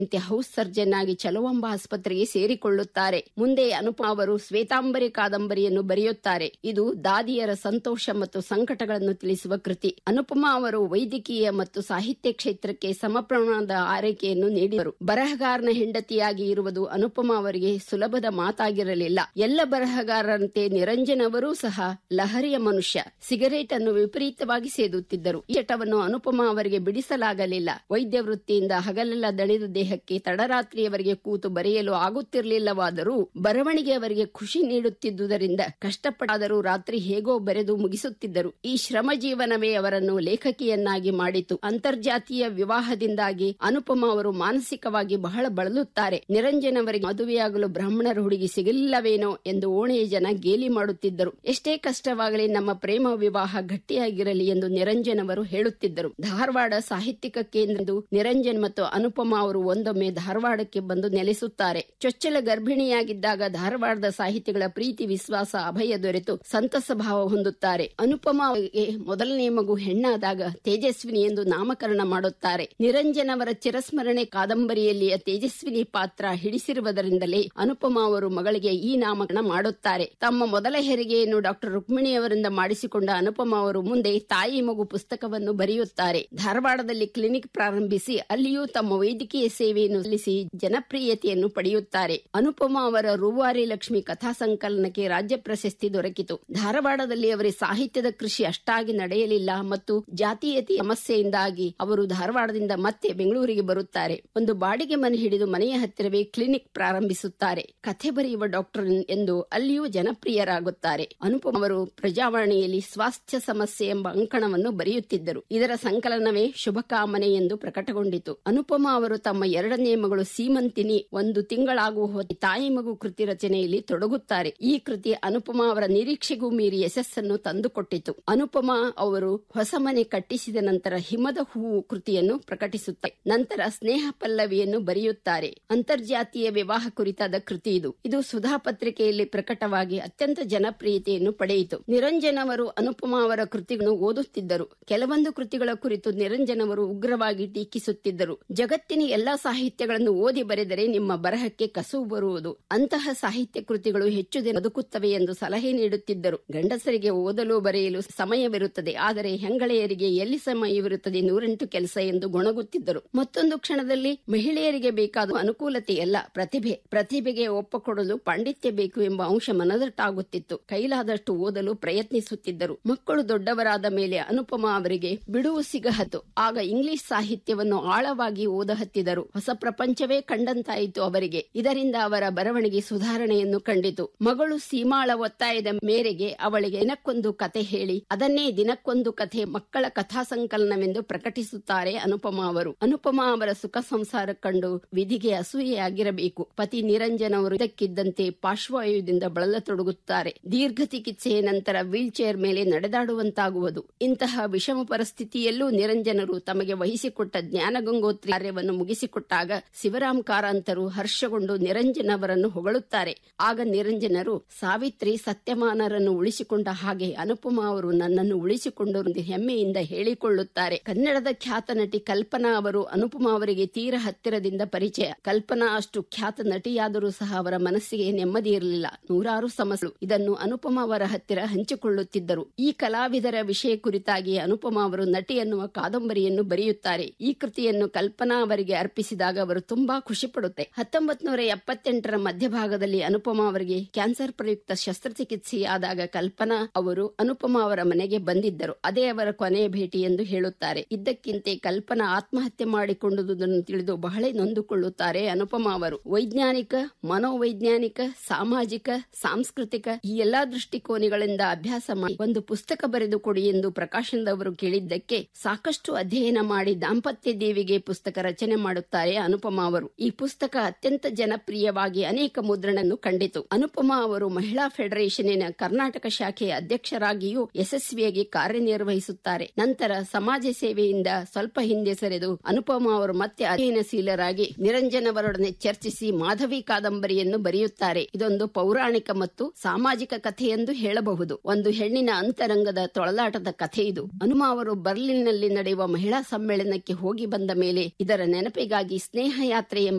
house surgeon ಆಗಿ ಚಲುವಂಬ ಆಸ್ಪತ್ರೆಗೆ ಸೇರಿಕೊಳ್ಳುತ್ತಾರೆ ಮುಂದೆ ಅನುಪ ಅವರು ಶ್ವೇತಾಂಬರಿ ಕಾದಂಬರಿಯನ್ನು ಬರೆಯುತ್ತಾರೆ ಇದು ದಾದಿಯರ ಸಂತೋಷ ಮತ್ತು ಸಂಕಟಗಳನ್ನು ತಿಳಿಸುವ ಕೃತಿ ಅನುಪಮಾ ಅವರು ವೈದ್ಯಕೀಯ ಮತ್ತು ಸಾಹಿತ್ಯ ಕ್ಷೇತ್ರಕ್ಕೆ ಸಮಪ್ರಮಾಣದ ಆರೈಕೆಯನ್ನು ನೀಡಿದರು ಬರಹಗಾರನ ಹೆಂಡತಿಯಾಗಿ ಇರುವುದು ಅನುಪಮಾ ಅವರಿಗೆ ಸುಲಭದ ಮಾತಾಗಿರಲಿಲ್ಲ ಎಲ್ಲ ಬರಹಗಾರರಂತೆ ನಿರಂಜನ್ ಅವರೂ ಸಹ ಲಹರಿಯ ಮನುಷ್ಯ ಸಿಗರೇಟ್ ಅನ್ನು ವಿಪರೀತವಾಗಿ ಸೇದುತ್ತಿದ್ದರು ಈ ಚಟವನ್ನು ಅನುಪಮಾ ಅವರಿಗೆ ಬಿಡಿಸಲಾಗಲಿಲ್ಲ ವೈದ್ಯ ವೃತ್ತಿಯಿಂದ ಹಗಲೆಲ್ಲ ದಣಿದ ದೇಹಕ್ಕೆ ತಡರಾತ್ರಿಯವರೆಗೆ ಕೂತು ಬರೆಯಲು ಆಗುತ್ತಿರಲಿಲ್ಲವಾದರೂ ಬರವಣಿಗೆ ಅವರಿಗೆ ಖುಷಿ ನೀಡುತ್ತಿದ್ದುದರಿಂದ ಕಷ್ಟಪಟ್ಟಾದರೂ ರಾತ್ರಿ ಹೇಗೋ ಬರೆದು ಮುಗಿಸುತ್ತಿದ್ದರು ಈ ಶ್ರಮ ಜೀವನವೇ ಅವರನ್ನು ಲೇಖಕಿಯನ್ನಾಗಿ ಮಾಡಿತು ಅಂತರ್ಜಾತೀಯ ವಿವಾಹದಿಂದಾಗಿ ಅನುಪಮ ಅವರು ಮಾನಸಿಕವಾಗಿ ಬಹಳ ಬಳಲುತ್ತಾರೆ ನಿರಂಜನ್ ಅವರಿಗೆ ಮದುವೆಯಾಗಲು ಬ್ರಾಹ್ಮಣರ ಹುಡುಗಿ ಸಿಗಲಿಲ್ಲವೇನೋ ಎಂದು ಓಣೆಯ ಜನ ಗೇಲಿ ಮಾಡುತ್ತಿದ್ದರು ಎಷ್ಟೇ ಕಷ್ಟವಾಗಲಿ ನಮ್ಮ ಪ್ರೇಮ ವಿವಾಹ ಗಟ್ಟಿಯಾಗಿರಲಿ ಎಂದು ನಿರಂಜನ್ ಅವರು ಹೇಳುತ್ತಿದ್ದರು ಧಾರವಾಡ ಸಾಹಿತ್ಯಿಕ ಕೇಂದ್ರದ್ದು ನಿರಂಜನ್ ಮತ್ತು ಅನುಪಮ ಅವರು ಒಂದೊಮ್ಮೆ ಧಾರವಾಡಕ್ಕೆ ಬಂದು ನೆಲೆಸುತ್ತಾರೆ ಚೊಚ್ಚಲ ಗರ್ಭಿಣಿಯಾಗಿದ್ದಾಗ ಧಾರವಾಡದ ಸಾಹಿತಿಗಳ ಪ್ರೀತಿ ವಿಶ್ವಾಸ ಅಭಯ ದೊರೆತು ಸಂತಸ ಭಾವ ಹೊಂದುತ್ತಾರೆ ಅನುಪಮ ಅವರಿಗೆ ಮೊದಲನೇ ಮಗು ಹೆಣ್ಣಾದಾಗ ತೇಜಸ್ವಿನಿ ಎಂದು ನಾಮಕರಣ ಮಾಡುತ್ತಾರೆ ನಿರಂಜನ್ ಅವರ ಚಿರಸ್ಮರಣೆ ಕಾದಂಬರಿಯಲ್ಲಿಯ ತೇಜಸ್ವಿನಿ ಪಾತ್ರ ಹಿಡಿಸಿರುವುದರಿಂದಲೇ ಅನುಪಮ ಅವರು ಮಗಳಿಗೆ ಈ ನಾಮಕರಣ ಮಾಡುತ್ತಾರೆ ತಮ್ಮ ಮೊದಲ ಹೆರಿಗೆಯನ್ನು ಡಾಕ್ಟರ್ ರುಕ್ಮಿಣಿ ಅವರಿಂದ ಮಾಡಿಸಿಕೊಂಡ ಅನುಪಮ ಅವರು ಮುಂದೆ ತಾಯಿ ಮಗು ಪುಸ್ತಕವನ್ನು ಬರೆಯುತ್ತಾರೆ ಧಾರವಾಡದಲ್ಲಿ ಕ್ಲಿನಿಕ್ ಪ್ರಾರಂಭಿಸಿ ಅಲ್ಲಿಯೂ ತಮ್ಮ ವೈದ್ಯಕೀಯ ಸೇವೆಯನ್ನು ಸಲ್ಲಿಸಿ ಜನಪ್ರಿಯತೆಯನ್ನು ಪಡೆಯುತ್ತಾರೆ ಅನುಪಮ ಅವರ ರೂವಾರಿ ಲಕ್ಷ್ಮಿ ಕಥಾ ಸಂಕಲನಕ್ಕೆ ರಾಜ್ಯ ಪ್ರಶಸ್ತಿ ದೊರಕಿತು ಧಾರವಾಡದಲ್ಲಿ ಅವರ ಸಾಹಿತ್ಯದ ಕೃಷಿ ಅಷ್ಟಾಗಿ ನಡೆಯಲಿಲ್ಲ ಮತ್ತು ಜಾತೀಯತೆ ಸಮಸ್ಯೆಯಿಂದಾಗಿ ಅವರು ಧಾರವಾಡದಿಂದ ಮತ್ತೆ ಬೆಂಗಳೂರಿಗೆ ಬರುತ್ತಾರೆ ಒಂದು ಬಾಡಿಗೆ ಮನೆ ಹಿಡಿದು ಮನೆಯ ಹತ್ತಿರವೇ ಕ್ಲಿನಿಕ್ ಪ್ರಾರಂಭಿಸುತ್ತಾರೆ ಕಥೆ ಬರೆಯುವ ಡಾಕ್ಟರ್ ಎಂದು ಅಲ್ಲಿಯೂ ಜನಪ್ರಿಯರಾಗುತ್ತಾರೆ ಅನುಪಮ ಅವರು ಪ್ರಜಾವಾಣಿಯಲ್ಲಿ ಸ್ವಾಸ್ಥ್ಯ ಸಮಸ್ಯೆ ಎಂಬ ಅಂಕಣವನ್ನು ಬರೆಯುತ್ತಿದ್ದರು ಇದರ ಸಂಕಲನವೇ ಶುಭಕಾಮನೆ ಎಂದು ಪ್ರಕಟಗೊಂಡಿತು ಅನುಪಮ ಅವರು ತಮ್ಮ ಎರಡನೇ ಮಗಳು ಸೀಮಂತಿನಿ ಒಂದು ತಿಂಗಳಾಗುವ ಹೊತ್ತಿಗೆ ತಾಯಿ ಮಗು ಕೃತಿ ರಚನೆಯಲ್ಲಿ ತೊಡಗುತ್ತಾರೆ ಈ ಕೃತಿ ಅನುಪಮ ಅವರ ನಿರೀಕ್ಷೆಗೂ ಮೀರಿ ಯಶಸ್ಸನ್ನು ತಂದುಕೊಟ್ಟಿತು ಅನುಪಮ ಅವರು ಹೊಸ ಮನೆ ಕಟ್ಟಿಸಿದ ನಂತರ ಹಿಮದ ಹೂವು ಕೃತಿಯನ್ನು ಪ್ರಕಟಿಸುತ್ತಾರೆ ನಂತರ ಸ್ನೇಹ ಪಲ್ಲವಿಯನ್ನು ಬರೆಯುತ್ತಾರೆ ಅಂತರ್ಜಾತೀಯ ವಿವಾಹ ಕುರಿತಾದ ಕೃತಿ ಇದು ಇದು ಸುಧಾ ಪತ್ರಿಕೆಯಲ್ಲಿ ಪ್ರಕಟವಾಗಿ ಅತ್ಯಂತ ಜನಪ್ರಿಯತೆಯನ್ನು ಪಡೆಯಿತು ನಿರಂಜನ್ ಅವರು ಅನುಪಮ ಅವರ ಕೃತಿಗಳನ್ನು ಓದುತ್ತಿದ್ದರು ಕೆಲವೊಂದು ಕೃತಿಗಳ ಕುರಿತು ನಿರಂಜನ್ ಅವರು ಉಗ್ರವಾಗಿ ಟೀಕಿಸುತ್ತಿದ್ದರು ಜಗತ್ತಿನ ಎಲ್ಲಾ ಸಾಹಿತ್ಯಗಳನ್ನು ಓದಿ ಬರೆದರೆ ನಿಮ್ಮ ಬರಹಕ್ಕೆ ಕಸುವು ಬರುವುದು ಅಂತಹ ಸಾಹಿತ್ಯ ಕೃತಿಗಳು ಹೆಚ್ಚು ದಿನ ಬದುಕುತ್ತವೆ ಎಂದು ಸಲಹೆ ನೀಡುತ್ತಿದ್ದರು ಗಂಡಸರಿಗೆ ಓದಲು ಬರೆಯಲು ಸಮಯವಿರುತ್ತದೆ ಆದರೆ ಹೆಂಗಳೆಯರಿಗೆ ಎಲ್ಲಿ ಸಮಯವಿರುತ್ತದೆ ನೂರೆಂಟು ಕೆಲಸ ಎಂದು ಗೊಣಗುತ್ತಿದ್ದರು ಮತ್ತೊಂದು ಕ್ಷಣದಲ್ಲಿ ಮಹಿಳೆಯರಿಗೆ ಬೇಕಾದ ಅನುಕೂಲತೆಯಲ್ಲ ಪ್ರತಿಭೆ ಪ್ರತಿಭೆಗೆ ಒಪ್ಪಕೊಡಲು ಪಾಂಡಿತ್ಯ ಬೇಕು ಎಂಬ ಅಂಶ ಮನದಟ್ಟಾಗುತ್ತಿತ್ತು ಕೈಲಾದಷ್ಟು ಓದಲು ಪ್ರಯತ್ನಿಸುತ್ತಿದ್ದರು ಮಕ್ಕಳು ದೊಡ್ಡವರಾದ ಮೇಲೆ ಅನುಪಮ ಅವರಿಗೆ ಬಿಡುವು ಸಿಗಹತ್ತು ಆಗ ಇಂಗ್ಲಿಷ್ ಸಾಹಿತ್ಯವನ್ನು ಆಳವಾಗಿ ಓದಹತ್ತಿದರು ಹೊಸ ಪ್ರಪಂಚವೇ ಕಂಡಂತಾಯಿತು ಅವರಿಗೆ ಇದರಿಂದ ಅವರ ಬರವಣಿಗೆ ಸುಧಾರಣೆಯನ್ನು ಕಂಡಿತು ಮಗಳು ಸೀಮಾಳ ಒತ್ತಾಯದ ಮೇರೆಗೆ ಅವಳಿಗೆ ದಿನಕ್ಕೊಂದು ಕತೆ ಹೇಳಿ ಅದನ್ನೇ ದಿನಕ್ಕೊಂದು ಕಥೆ ಮಕ್ಕಳ ಕಥಾ ಸಂಕಲನವೆಂದು ಪ್ರಕಟಿಸುತ್ತಾರೆ ಅನುಪಮ ಅವರು ಅನುಪಮ ಅವರ ಸುಖ ಸಂಸಾರ ಕಂಡು ವಿಧಿಗೆ ಅಸೂಯೆಯಾಗಿರಬೇಕು ಪತಿ ನಿರಂಜನ್ ಅವರು ಇದಕ್ಕಿದ್ದಂತೆ ಪಾರ್ಶ್ವವಾಯುದಿಂದ ಬಳಲತೊಡಗುತ್ತಾರೆ ದೀರ್ಘ ಚಿಕಿತ್ಸೆಯ ನಂತರ ವೀಲ್ ಚೇರ್ ಮೇಲೆ ನಡೆದಾಡುವಂತಾಗುವುದು ಇಂತಹ ವಿಷಮ ಪರಿಸ್ಥಿತಿಯಲ್ಲೂ ನಿರಂಜನರು ತಮಗೆ ವಹಿಸಿಕೊಟ್ಟ ಜ್ಞಾನಗಂಗೋತ್ರಿ ಕಾರ್ಯವನ್ನು ಮುಗಿಸಿಕೊಟ್ಟಾಗ ಶಿವರಾಮ್ ಕಾರಂತರು ಹರ್ಷಗೊಂಡು ನಿರಂಜನ್ ಅವರನ್ನು ಹೊಗಳುತ್ತಾರೆ ಆಗ ನಿರಂಜನರು ಸಾವಿತ್ರಿ ಸತ್ಯಮಾನರನ್ನು ಉಳಿಸಿಕೊಂಡ ಹಾಗೆ ಅನುಪಮ ಅವರು ನನ್ನನ್ನು ಉಳಿಸಿಕೊಂಡು ಎಂದು ಹೆಮ್ಮೆಯಿಂದ ಹೇಳಿಕೊಳ್ಳುತ್ತಾರೆ ಕನ್ನಡದ ಖ್ಯಾತ ನಟಿ ಕಲ್ಪನಾ ಅವರು ಅನುಪಮ ಅವರಿಗೆ ತೀರ ಹತ್ತಿರದಿಂದ ಪರಿಚಯ ಕಲ್ಪನಾ ಅಷ್ಟು ಖ್ಯಾತ ನಟಿಯಾದರೂ ಸಹ ಅವರ ಮನಸ್ಸಿಗೆ ನೆಮ್ಮದಿ ಇರಲಿಲ್ಲ ನೂರಾರು ಸಮಸ್ಯೆಗಳು ಇದನ್ನು ಅನುಪಮ ಅವರ ಹತ್ತಿರ ಹಂಚಿಕೊಳ್ಳುತ್ತಿದ್ದರು ಈ ಕಲಾವಿದರ ವಿಷಯ ಕುರಿತಾಗಿ ಅನುಪಮ ಅವರು ನಟಿ ಎನ್ನುವ ಕಾದಂಬರಿಯನ್ನು ಬರೆಯುತ್ತಾರೆ ಈ ಕೃತಿಯನ್ನು ಕಲ್ಪನಾ ಅವರಿಗೆ ಅರ್ಪಿಸಿದಾಗ ಅವರು ತುಂಬಾ ಖುಷಿ ಪಡುತ್ತೆ ಹತ್ತೊಂಬತ್ ನೂರ ಎಪ್ಪತ್ತೆಂಟರ ಮಧ್ಯಭಾಗದಲ್ಲಿ ಅನುಪಮ ಅವರಿಗೆ ಕ್ಯಾನ್ಸರ್ ಪ್ರಯುಕ್ತ ಶಸ್ತ್ರಚಿಕಿತ್ಸೆಯಾದಾಗ ಕಲ್ಪನಾ ಅವರು ಅನುಪಮ ಅವರ ಮನೆಗೆ ಬಂದಿದ್ದರು ಅದೇ ಅವರ ಕೊನೆಯ ಭೇಟಿ ಎಂದು ಹೇಳುತ್ತಾರೆ ಇದ್ದಕ್ಕಿಂತೆ ಕಲ್ಪನಾ ಆತ್ಮಹತ್ಯೆ ಮಾಡಿಕೊಂಡುದನ್ನು ತಿಳಿದು ಬಹಳ ನೊಂದುಕೊಳ್ಳುತ್ತಾರೆ ಅನುಪಮ ಅವರು ವೈಜ್ಞಾನಿಕ ಮನೋವೈಜ್ಞಾನಿಕ ಸಾಮಾಜಿಕ ಸಾಂಸ್ಕೃತಿಕ ಈ ಎಲ್ಲಾ ದೃಷ್ಟಿಕೋನಗಳಿಂದ ಅಭ್ಯಾಸ ಮಾಡಿ ಒಂದು ಪುಸ್ತಕ ಬರೆದು ಕೊಡಿ ಎಂದು ಪ್ರಕಾಶನದ ಅವರು ಕೇಳಿದ್ದಕ್ಕೆ ಸಾಕಷ್ಟು ಅಧ್ಯಯನ ಮಾಡಿ ದಾಂಪತ್ಯ ದೇವಿಗೆ ಪುಸ್ತಕ ರಚನೆ ಮಾಡುತ್ತಾರೆ ಅನುಪಮ ಅವರು ಈ ಪುಸ್ತಕ ಅತ್ಯಂತ ಜನಪ್ರಿಯವಾಗಿ ಅನೇಕ ಮುದ್ರಣನ್ನು ಕಂಡಿತು ಅನುಪಮ ಅವರು ಮಹಿಳಾ ಫೆಡರೇಷನ್ನಿನ ಕರ್ನಾಟಕ ಶಾಖೆಯ ಅಧ್ಯಕ್ಷರಾಗಿಯೂ ಯಶಸ್ವಿಯಾಗಿ ಕಾರ್ಯನಿರ್ವಹಿಸುತ್ತಾರೆ ನಂತರ ಸಮಾಜ ಸೇವೆಯಿಂದ ಸ್ವಲ್ಪ ಹಿಂದೆ ಸರಿದು ಅನುಪಮ ಅವರು ಮತ್ತೆ ಅಧ್ಯಯನಶೀಲರಾಗಿ ನಿರಂಜನ್ ಅವರೊಡನೆ ಚರ್ಚಿಸಿ ಮಾಧವಿ ಕಾದಂಬರಿಯನ್ನು ಬರೆಯುತ್ತಾರೆ ಇದೊಂದು ಪೌರಾಣಿಕ ಮತ್ತು ಸಾಮಾಜಿಕ ಕಥೆ ಎಂದು ಹೇಳಬಹುದು ಒಂದು ಹೆಣ್ಣಿನ ಅಂತರಂಗದ ತೊಳಲಾಟದ ಕಥೆ ಇದು ಅನುಮ ಅವರು ಬರ್ಲಿನ್ನಲ್ಲಿ ನಡೆಯುವ ಮಹಿಳಾ ಸಮ್ಮೇಳನಕ್ಕೆ ಹೋಗಿ ಬಂದ ಮೇಲೆ ಇದರ ನೆನಪಿಗಾಗಿ ಸ್ನೇಹಯಾತ್ರೆ ಎಂಬ